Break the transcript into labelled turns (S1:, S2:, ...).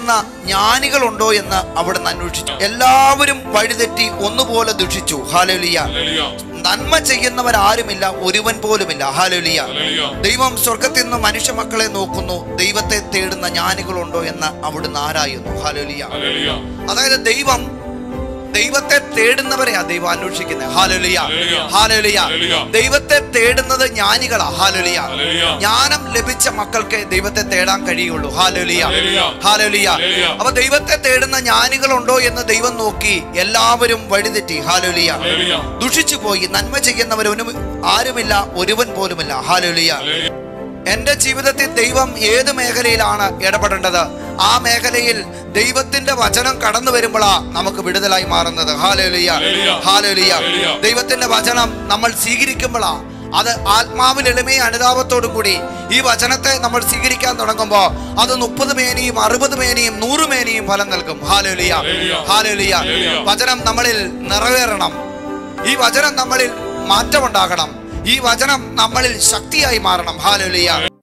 S1: ചെയ്യുന്ന ജ്ഞാനികളുണ്ടോ എന്ന് അവിടുന്ന് അന്വേഷിച്ചു എല്ലാവരും വഴിതെറ്റി ഒന്നുപോലെ ദുഷിച്ചു ഹാലലിയ
S2: ഹല്ലേലൂയ
S1: നന്മ ചെയ്യുന്നവരാരുമില്ല ഒരുവൻ പോലുമില്ല ഹാലലിയ
S2: ഹല്ലേലൂയ
S1: ദൈവം സ്വർഗത്തിൽ നിന്ന് മനുഷ്യ മക്കളെ നോക്കുന്നു ദൈവത്തെ തേടുന്ന ജ്ഞാനികളുണ്ടോ എന്ന് അവിടുന്ന് ആരായുന്നു ഹാലലിയ
S2: ഹല്ലേലൂയ
S1: അതായത് ദൈവം ദൈവത്തെ തേടുന്നവരെയാ ദൈവം അന്വേഷിക്കുന്നത് ഹാലലിയ
S2: ഹല്ലേലൂയ.
S1: ഹാലലിയ
S2: ഹല്ലേലൂയ.
S1: ദൈവത്തെ തേടുന്നത് ജ്ഞാനികളാ ഹാലലിയ
S2: ഹല്ലേലൂയ.
S1: ജ്ഞാനം ലഭിച്ച മക്കൾക്ക് ദൈവത്തെ തേടാൻ കഴിയുള്ളൂ ഹാലലിയ
S2: ഹല്ലേലൂയ.
S1: ഹാലലിയ
S2: ഹല്ലേലൂയ.
S1: അപ്പൊ ദൈവത്തെ തേടുന്ന ജ്ഞാനികളുണ്ടോ എന്ന് ദൈവം നോക്കി എല്ലാവരും വഴിതെറ്റി ഹാലലിയ
S2: ഹല്ലേലൂയ
S1: ദുഷിച്ചു പോയി നന്മ ചെയ്യുന്നവരൊന്നും ആരുമില്ല ഒരുവൻ പോലുമില്ല ഹാലലിയ
S2: ഹല്ലേലൂയ
S1: എന്റെ ജീവിതത്തിൽ ദൈവം ഏത് മേഖലയിലാണ് ഇടപെടേണ്ടത് ആ മേഖലയിൽ ദൈവത്തിന്റെ വചനം കടന്നു വരുമ്പോഴാ നമുക്ക് വിടുതലായി മാറുന്നത് ഹാലേലിയ
S2: ഹല്ലേലൂയ.
S1: Hallelujah
S2: hallelujah.
S1: ദൈവത്തിന്റെ വചനം നമ്മൾ സ്വീകരിക്കുമ്പോഴാ അത് ആത്മാവിൽ എളിമയും അനുതാപത്തോടും കൂടി ഈ വചനത്തെ നമ്മൾ സ്വീകരിക്കാൻ തുടങ്ങുമ്പോൾ അത് മുപ്പത് മേനിയും അറുപത് മേനിയും നൂറ് മേനിയും ഫലം നൽകും ഹാലേലിയ
S2: ഹല്ലേലൂയ.
S1: Hallelujah
S2: hallelujah.
S1: വചനം നമ്മളിൽ നിറവേറണം ഈ വചനം നമ്മളിൽ മാറ്റമുണ്ടാകണം ഈ വചനം നമ്മളിൽ ശക്തിയായി മാറണം ഹാലേലിയ